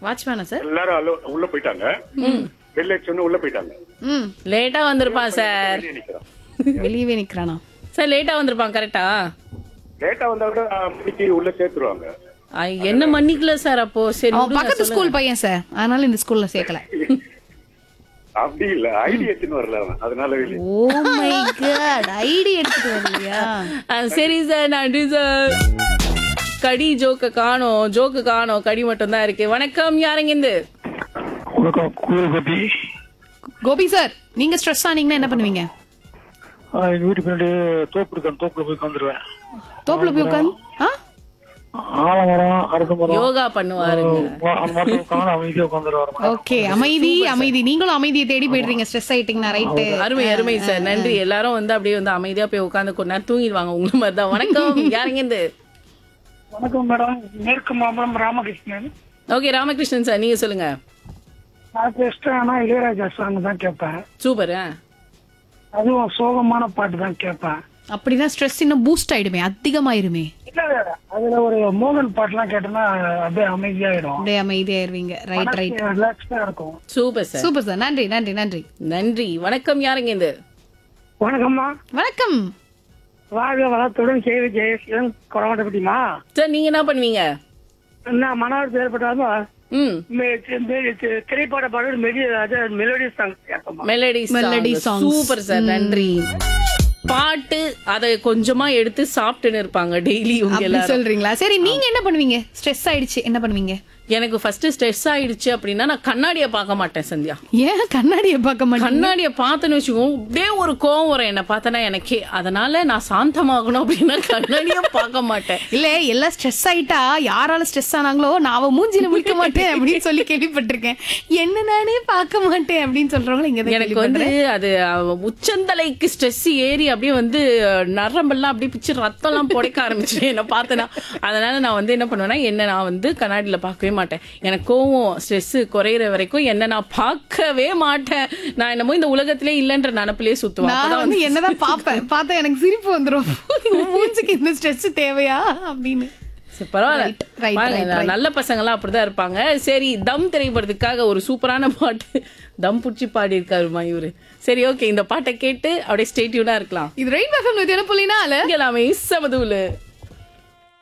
வாட்ச்மேனா sir எல்லாரும் allo- உள்ள போயிட்டாங்க வெளில சொன்ன உள்ள போயிட்டாங்க ம் லேட்டா வந்திருப்பான் சார் வெளியே நிக்கிறான் வெளியவே நிக்கிறானா சார் லேட்டா வந்திருப்பான் கரெக்டா லேட்டா வந்தா கூட மணிக்கு உள்ள சேர்த்துருவாங்க என்ன மன்னிக்கல சார் அப்போ சரி அவன் விடுங்க, பக்கத்து சொல்லுங்க. ஸ்கூல் பையன் சார் அதனால இந்த ஸ்கூல்ல சேர்க்கல அப்படி இல்ல ஐடி எடுத்துன்னு வரல அவன் அதனால வெளியே ஓ மை காட் ஐடி எடுத்துட்டு வரலையா ஆ, சரி சார் நன்றி சார் கடி ஜோக்க காணோம் ஜோக்கு காணோம் கடி மட்டும் தான் இருக்கு வணக்கம் யாருங்க இந்த வணக்கம் கூறு கோபி கோபி சார் நீங்க ஸ்ட்ரெஸ் ஆனீங்கன்னா என்ன பண்ணுவீங்க ஆ, எங்க வீட்டு பின்னாடி தோப்பு இருக்கு அந்த தோப்புல போய் உட்காந்துருவேன் தோப்புல போய் உட்காந்து ஆ ஆலமரம் அரச மரம் யோகா பண்ணுவாருங்க வா- அந்த மரத்துல உட்காந்து அமைதியா உட்காந்துருவாரு ஓகே அமைதி அமைதி நீங்களும் அமைதியை தேடி போயிடுறீங்க ஸ்ட்ரெஸ் ஆயிட்டீங்கன்னா ரைட்டு அருமை அருமை சார் நன்றி எல்லாரும் வந்து அப்படியே வந்து அமைதியா போய் உட்காந்து கொஞ்ச நேரம் தூங்கிடுவாங்க உங்களை மாதிரி தான் வணக்கம் யாருங்க இந்த வணக்கம் மேடம் மேற்கு மாம்பலம் ராமகிருஷ்ணன் ஓகே ராமகிருஷ்ணன் சார் நீங்க சொல்லுங்க நான் பெஸ்ட் ஆனா இளையராஜா சாங் தான் கேட்பேன் சூப்பர் அதுவும் சோகமான பாட்டு தான் கேட்பேன் அப்படிதான் ஸ்ட்ரெஸ் இன்னும் பூஸ்ட் ஆயிடுமே அதிகமாயிருமே இல்ல இல்ல, அதுல ஒரு மோகன் பாட்டுலாம் கேட்டோம்னா அப்படியே அமைதியாயிடும் அப்படியே அமைதியாயிருவீங்க ரைட் ரைட் ரிலாக்ஸ்டா இருக்கும் சூப்பர் சார் சூப்பர் சார் நன்றி நன்றி நன்றி நன்றி வணக்கம் யாருங்க இந்த வணக்கம்மா வணக்கம் வாழ்க வளத்துடன் கேள்வி ஜெயசீலன் கொடமாட்டப்பட்டிமா சார் நீங்க என்ன பண்ணுவீங்க நான் மனவரத்து ஏற்பட்டாலும் ம் திரைப்பட பாடல் மெடி அதாவது மெலோடி சாங் கேட்போம் melody Melody songs. Super sir நன்றி பாட்டு அதை கொஞ்சமா எடுத்து சாப்பிட்டுன்னு இருப்பாங்க டெய்லி இவங்க அப்படி எல்லாரும் சொல்றீங்களா சரி நீங்க என்ன பண்ணுவீங்க ஸ்ட்ரெஸ் ஆயிடுச்சு என்ன பண்ணுவீங்க எனக்கு ஃபர்ஸ்ட் ஸ்ட்ரெஸ் ஆயிடுச்சு அப்படின்னா நான் கண்ணாடியை பார்க்க மாட்டேன் சந்தியா ஏன் கண்ணாடியை பார்க்க மாட்டேன் கண்ணாடியை பார்த்தேன்னு வச்சுக்கோ அப்படியே ஒரு கோவம் வரும் என்ன பார்த்தனா எனக்கே அதனால நான் சாந்தமாகணும் அப்படின்னா கண்ணாடியை பார்க்க மாட்டேன் இல்ல எல்லாம் ஸ்ட்ரெஸ் ஆயிட்டா யாரால ஸ்ட்ரெஸ் ஆனாங்களோ நான் அவ மூஞ்சில முடிக்க மாட்டேன் அப்படின்னு சொல்லி கேள்விப்பட்டிருக்கேன் என்ன நானே பார்க்க மாட்டேன் அப்படின்னு சொல்றவங்க இங்க தான் எனக்கு வந்து அது அஹ், உச்சந்தலைக்கு ஸ்ட்ரெஸ் ஏறி அப்படியே வந்து அஹ், நரம்பெல்லாம் அப்படியே பிச்சு ரத்தம்லாம் புடைக்க ஆரம்பிச்சிடும் என்ன பார்த்தேன்னா அதனால நான் வந்து என்ன பண்ணுவேன்னா என்ன நான் வந்து கண்ணாடியில பார்க்கவே மாட்டேன் எனக்கு கோவம் ஸ்ட்ரெஸ் குறையிற வரைக்கும் என்ன நான் பார்க்கவே மாட்டேன் நான் என்னமோ இந்த உலகத்திலே இல்லைன்ற நினப்பிலே சுத்துவேன் நான் அப்பதான் வந்து என்னதான் பாப்பேன் பார்த்தா எனக்கு சிரிப்பு வந்துரும் மூஞ்சிக்கு இந்த ஸ்ட்ரெஸ் தேவையா அப்படின்னு சரி, பரவாயில்ல Right, right, பாருங்க, right, ந- right. நல்ல பசங்களாம் அப்படிதான் இருப்பாங்க சரி தம் திரைப்படத்துக்காக ஒரு சூப்பரான பாட்டு தம் புடிச்சு பாடி இருக்காருமா இவரு சரி ஓகே இந்த பாட்டை கேட்டு அப்படியே ஸ்டேட்யூனா இருக்கலாம் இது ரெயின் எஃப்எம் நூத்தி என்ன புள்ளினால இங்க எல்லாமே சமதூலு